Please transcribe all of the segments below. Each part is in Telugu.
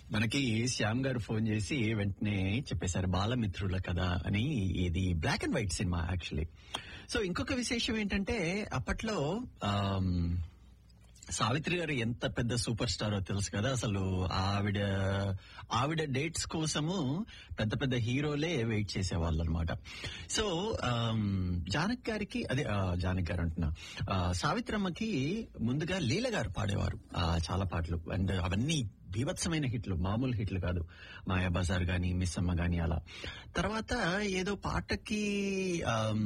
మనకి శ్యామ్ గారు ఫోన్ చేసి వెంటనే చెప్పేశారు బాలమిత్రుల కదా అని ఇది బ్లాక్ అండ్ వైట్ సినిమా యాక్చువల్లీ సో ఇంకొక విశేషం ఏంటంటే అప్పట్లో ఆమ్, సావిత్రి గారు ఎంత పెద్ద సూపర్ స్టారో తెలుసు కదా అసలు ఆవిడ ఆవిడ డేట్స్ కోసము పెద్ద పెద్ద హీరోలే వెయిట్ చేసేవాళ్ళు అనమాట సో ఆమ్, జానక్ గారికి అదే ఆ, జానక్ గారు అంటున్నా ఆ, సావిత్రమ్మకి ముందుగా లీల గారు పాడేవారు ఆ, చాలా పాటలు అండ్ అవన్నీ బీభత్సమైన హిట్లు మామూలు హిట్లు కాదు మాయా బజార్ గాని మిస్ అమ్మ గాని అలా తర్వాత ఏదో పాటకి ఆమ్,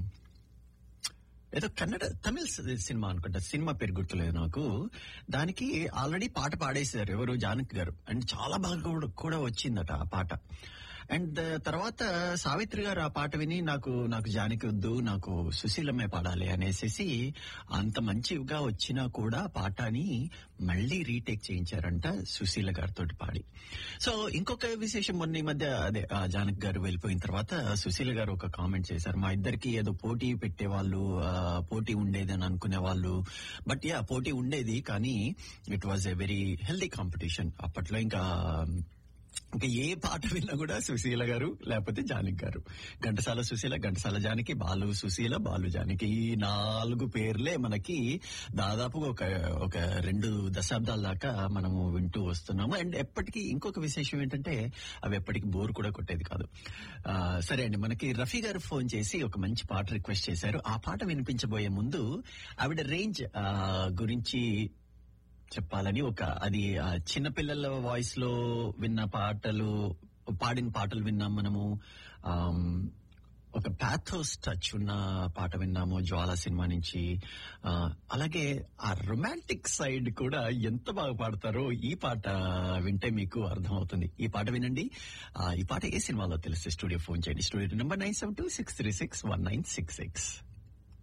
ఏదో కన్నడ తమిళ సి- సినిమా అనుకుంటా సినిమా పేరు గుర్తులేదు నాకు దానికి ఆల్రెడీ పాట పాడేశారు ఎవరు జానకి గారు అండ్ చాలా బాగా కూడా- కూడా వచ్చిందట ఆ పాట అండ్ తర్వాత సావిత్రి గారు ఆ పాట విని నాకు నాకు జానకి వద్దు నాకు సుశీలమ్మే పాడాలి అనేసి అంత మంచిగా వచ్చినా కూడా పాటని మళ్ళీ రీటేక్ చేయించారంట సుశీల గారితో పాడి సో ఇంకొక విశేషం మొన్న ఈ మధ్య అదే ఆ జానక్ గారు వెళ్ళిపోయిన తర్వాత సుశీల గారు ఒక కామెంట్ చేశారు మా ఇద్దరికి ఏదో పోటీ పెట్టేవాళ్ళు ఆ, పోటీ ఉండేది అని అనుకునే వాళ్ళు బట్ యా పోటీ ఉండేది కానీ it was a very healthy competition అప్పట్లో ఇంకా ఇంకా ఏ పాట విన్నా కూడా సుశీల గారు లేకపోతే జానకి గారు ఘంటసాల సుశీల ఘంటసాల జానకి బాలు సుశీల బాలు జానకి ఈ నాలుగు పేర్లే మనకి దాదాపు ఒక ఒక రెండు దశాబ్దాల దాకా మనము వింటూ వస్తున్నాము అండ్ ఎప్పటికీ ఇంకొక విశేషం ఏంటంటే అవి ఎప్పటికీ బోర్ కూడా కొట్టేది కాదు ఆ, సరే అండి మనకి రఫీ గారు ఫోన్ చేసి ఒక మంచి పాట రిక్వెస్ట్ చేశారు ఆ పాట వినిపించబోయే ముందు ఆవిడ రేంజ్ ఆ, గురించి చెప్పాలని ఒక అది ఆ చిన్నపిల్లల వాయిస్ లో విన్న పాటలు పాడిన పాటలు విన్నాం మనము ఆమ్, ఒక పాథోస్ టచ్ ఉన్న పాట విన్నాము జ్వాల సినిమా నుంచి ఆ, అలాగే ఆ రొమాంటిక్ సైడ్ కూడా ఎంత బాగా పాడతారో ఈ పాట వింటే మీకు అర్థమవుతుంది ఈ పాట వినండి ఆ, ఈ పాట ఏ సినిమాలో తెలిస్తే స్టూడియో ఫోన్ చేయండి studio number nine seven two six three six one nine six six